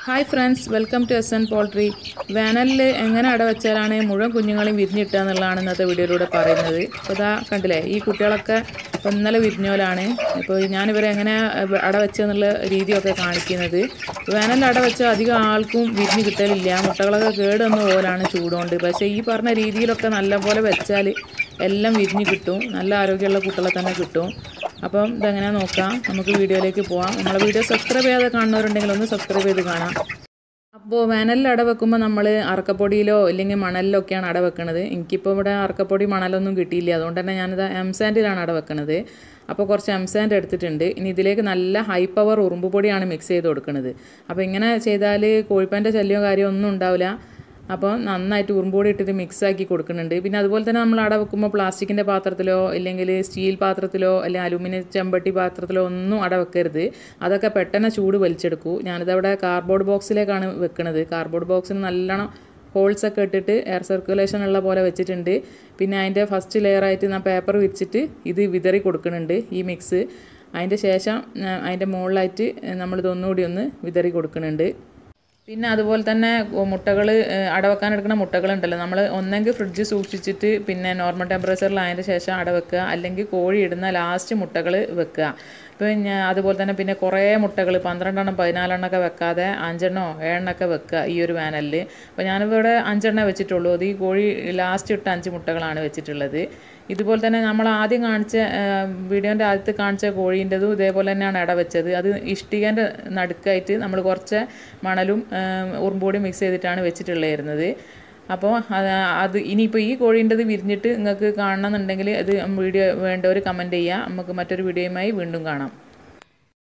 hi friends welcome to S N poultry വേനലിൽ എങ്ങനെ അട വെച്ചാലാണ് മുഴുവൻ കുഞ്ഞുങ്ങളെയും വിരിഞ്ഞിട്ടുക എന്നുള്ളതാണ് ഇന്നത്തെ വീഡിയോയിലൂടെ പറയുന്നത് അപ്പോൾ ഇതാ കണ്ടില്ലേ ഈ കുട്ടികളൊക്കെ ഇപ്പോൾ ഇന്നലെ വിരിഞ്ഞോലാണ് ഇപ്പോൾ ഞാനിവരെ എങ്ങനെ അട വെച്ചെന്നുള്ള രീതിയൊക്കെ കാണിക്കുന്നത് വേനലിൽ അട വെച്ചാൽ അധികം ആൾക്കും വിരിഞ്ഞ് കിട്ടലില്ല മുട്ടകളൊക്കെ കേടൊന്നും പോലാണ് ചൂടുകൊണ്ട് പക്ഷേ ഈ പറഞ്ഞ രീതിയിലൊക്കെ നല്ലപോലെ വെച്ചാൽ എല്ലാം വിരിഞ്ഞ് കിട്ടും നല്ല ആരോഗ്യമുള്ള കുട്ടികളെ തന്നെ കിട്ടും അപ്പം ഇതെങ്ങനെ നോക്കാം നമുക്ക് വീഡിയോയിലേക്ക് പോവാം നമ്മളെ വീഡിയോ സബ്സ്ക്രൈബ് ചെയ്യാതെ കാണുന്നവരുണ്ടെങ്കിൽ ഒന്ന് സബ്സ്ക്രൈബ് ചെയ്ത് കാണാം അപ്പോൾ വേനലിൽ അട വെക്കുമ്പോൾ നമ്മൾ അറക്കപ്പൊടിയിലോ ഇല്ലെങ്കിൽ മണലിലോ ഒക്കെയാണ് അട വെക്കുന്നത് എനിക്കിപ്പോൾ ഇവിടെ അറക്കപ്പൊടി മണലൊന്നും കിട്ടിയില്ല അതുകൊണ്ട് തന്നെ ഞാനിത് എംസാൻഡിലാണ് അട വെക്കുന്നത് അപ്പോൾ കുറച്ച് എംസാൻഡ് എടുത്തിട്ടുണ്ട് ഇനി ഇതിലേക്ക് നല്ല ഹൈ പവർ ഉറുമ്പ് പൊടിയാണ് മിക്സ് ചെയ്ത് കൊടുക്കുന്നത് അപ്പോൾ ഇങ്ങനെ ചെയ്താൽ കോഴിപ്പാൻ്റെ ശല്യമോ കാര്യമോ ഒന്നും ഉണ്ടാവില്ല അപ്പോൾ നന്നായിട്ട് ഉറുമ്പോടി ഇട്ടിട്ട് മിക്സ് ആക്കി കൊടുക്കുന്നുണ്ട് പിന്നെ അതുപോലെ തന്നെ നമ്മൾ അട വെക്കുമ്പോൾ പ്ലാസ്റ്റിക്കിൻ്റെ പാത്രത്തിലോ അല്ലെങ്കിൽ സ്റ്റീൽ പാത്രത്തിലോ അല്ലെങ്കിൽ അലുമിനിയം ചെമ്പട്ടി പാത്രത്തിലോ ഒന്നും അട വെക്കരുത് അതൊക്കെ പെട്ടെന്ന് ചൂട് വലിച്ചെടുക്കൂ ഞാനിതവിടെ കാർഡ്ബോർഡ് ബോക്സിലേക്കാണ് വെക്കുന്നത് കാർഡ്ബോർഡ് ബോക്സിന് നല്ലോണം ഹോൾസ് ഒക്കെ ഇട്ടിട്ട് എയർ സർക്കുലേഷൻ ഉള്ള പോലെ വെച്ചിട്ടുണ്ട് പിന്നെ അതിൻ്റെ ഫസ്റ്റ് ലെയറായിട്ട് ഞാൻ പേപ്പർ വിരിച്ചിട്ട് ഇത് വിതറി കൊടുക്കുന്നുണ്ട് ഈ മിക്സ് അതിൻ്റെ ശേഷം അതിൻ്റെ മുകളിലായിട്ട് നമ്മളിത് ഒന്നുകൂടി ഒന്ന് വിതറി കൊടുക്കുന്നുണ്ട് പിന്നെ അതുപോലെ തന്നെ മുട്ടകൾ അടവെക്കാൻ എടുക്കുന്ന മുട്ടകളുണ്ടല്ലോ നമ്മൾ ഒന്നെങ്കിൽ ഫ്രിഡ്ജ് സൂക്ഷിച്ചിട്ട് പിന്നെ നോർമൽ ടെമ്പറേച്ചറിൽ അതിൻ്റെ ശേഷം അടവെക്കുക അല്ലെങ്കിൽ കോഴി ഇടുന്ന ലാസ്റ്റ് മുട്ടകൾ വെക്കുക പിന്നെ അതുപോലെ തന്നെ പിന്നെ കുറേ മുട്ടകൾ പന്ത്രണ്ടെണ്ണം പതിനാലെണ്ണമൊക്കെ വെക്കാതെ അഞ്ചെണ്ണോ ഏഴെണ്ണമൊക്കെ വെക്കുക ഈ ഒരു വേനലിൽ അപ്പോൾ ഞാനിവിടെ അഞ്ചെണ്ണം വെച്ചിട്ടുള്ളൂ അത് ഈ കോഴി ലാസ്റ്റ് ഇട്ട അഞ്ച് മുട്ടകളാണ് വെച്ചിട്ടുള്ളത് ഇതുപോലെ തന്നെ നമ്മൾ ആദ്യം കാണിച്ച വീഡിയോൻ്റെ ആദ്യത്തെ കാണിച്ച കോഴീൻ്റെതും ഇതേപോലെ തന്നെയാണ് ഇട വെച്ചത് അത് ഇഷ്ടികേൻ്റെ നടുക്കായിട്ട് നമ്മൾ കുറച്ച് മണലും ഉറുമ്പൊടിയും മിക്സ് ചെയ്തിട്ടാണ് വെച്ചിട്ടുള്ളായിരുന്നത് അപ്പോൾ അത് ഇനിയിപ്പോൾ ഈ കോഴീൻ്റെത് വിരിഞ്ഞിട്ട് നിങ്ങൾക്ക് കാണണമെന്നുണ്ടെങ്കിൽ അത് വീഡിയോ വേണ്ടവർ കമൻറ്റ് ചെയ്യുക നമുക്ക് മറ്റൊരു വീഡിയോയുമായി വീണ്ടും കാണാം